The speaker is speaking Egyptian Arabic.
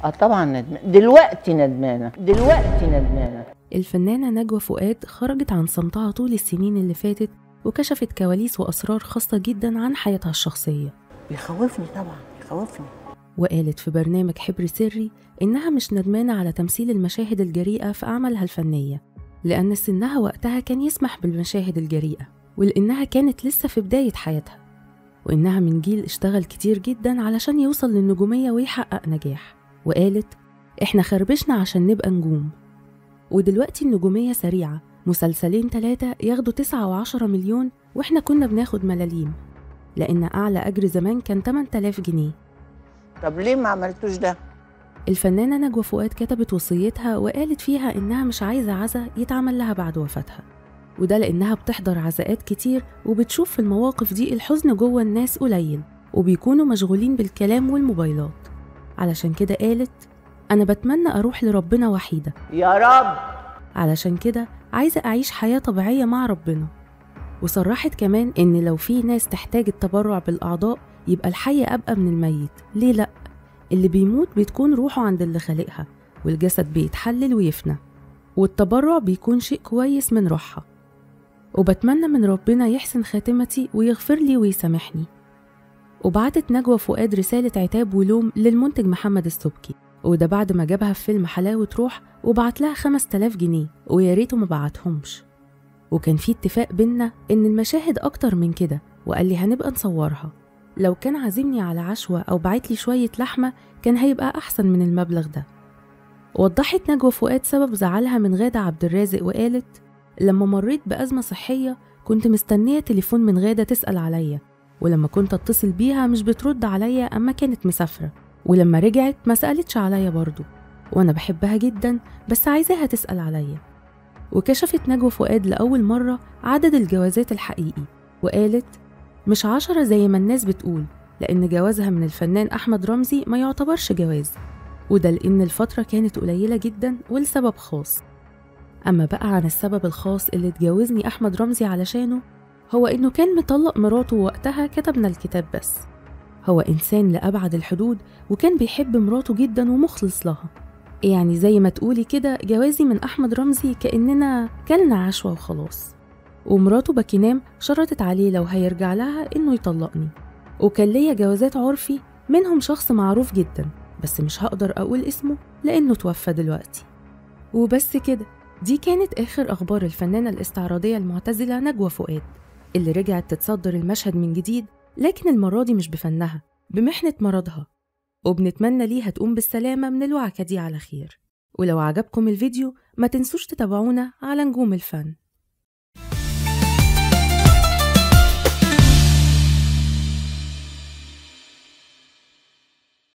اه طبعا ندمانه دلوقتي ندمانه دلوقتي ندمانه الفنانة نجوى فؤاد خرجت عن صمتها طول السنين اللي فاتت وكشفت كواليس وأسرار خاصة جدا عن حياتها الشخصية بيخوفني طبعا بيخوفني وقالت في برنامج حبر سري إنها مش ندمانة على تمثيل المشاهد الجريئة في أعمالها الفنية لأن سنها وقتها كان يسمح بالمشاهد الجريئة ولأنها كانت لسه في بداية حياتها وإنها من جيل اشتغل كتير جدا علشان يوصل للنجومية ويحقق نجاح وقالت إحنا خربشنا عشان نبقى نجوم ودلوقتي النجومية سريعة مسلسلين تلاتة ياخدوا تسعة وعشرة مليون وإحنا كنا بناخد ملاليم لأن أعلى أجر زمان كان 8000 جنيه طب ليه ما عملتوش ده الفنانة نجوى فؤاد كتبت وصيتها وقالت فيها إنها مش عايزة عزا يتعمل لها بعد وفاتها وده لأنها بتحضر عزاءات كتير وبتشوف في المواقف دي الحزن جوه الناس قليل وبيكونوا مشغولين بالكلام والموبايلات علشان كده قالت أنا بتمنى أروح لربنا وحيدة يا رب علشان كده عايزة أعيش حياة طبيعية مع ربنا وصرحت كمان إن لو في ناس تحتاج التبرع بالأعضاء يبقى الحي أبقى من الميت ليه لأ؟ اللي بيموت بتكون روحه عند اللي خالقها والجسد بيتحلل ويفنى والتبرع بيكون شيء كويس من روحها وبتمنى من ربنا يحسن خاتمتي ويغفر لي ويسامحني وبعتت نجوى فؤاد رسالة عتاب ولوم للمنتج محمد السبكي وده بعد ما جابها في فيلم حلاوة روح وبعت لها 5000 جنيه ويا ريته ما بعتهمش وكان في اتفاق بينا إن المشاهد أكتر من كده وقال لي هنبقى نصورها لو كان عازمني على عشوة أو بعت لي شوية لحمة كان هيبقى أحسن من المبلغ ده وضحت نجوى فؤاد سبب زعلها من غادة عبد الرازق وقالت لما مريت بأزمة صحية كنت مستنية تليفون من غادة تسأل عليا ولما كنت أتصل بيها مش بترد عليا أما كانت مسافرة ولما رجعت ما سألتش عليا برضو وأنا بحبها جدا بس عايزاها تسأل عليا وكشفت نجوى فؤاد لأول مرة عدد الجوازات الحقيقي وقالت مش عشرة زي ما الناس بتقول لأن جوازها من الفنان أحمد رمزي ما يعتبرش جواز وده لأن الفترة كانت قليلة جدا ولسبب خاص أما بقى عن السبب الخاص اللي اتجوزني أحمد رمزي علشانه هو إنه كان مطلق مراته وقتها كتبنا الكتاب بس هو إنسان لأبعد الحدود وكان بيحب مراته جدا ومخلص لها يعني زي ما تقولي كده جوازي من أحمد رمزي كأننا كلنا عشوة وخلاص ومراته باكينام شرطت عليه لو هيرجع لها إنه يطلقني وكان ليا جوازات عرفي منهم شخص معروف جدا بس مش هقدر أقول اسمه لأنه توفى دلوقتي وبس كده دي كانت آخر أخبار الفنانة الاستعراضية المعتزلة نجوى فؤاد اللي رجعت تتصدر المشهد من جديد لكن المرة دي مش بفنها بمحنة مرضها وبنتمنى ليها تقوم بالسلامة من الوعكة دي على خير ولو عجبكم الفيديو ما تنسوش تتابعونا على نجوم الفن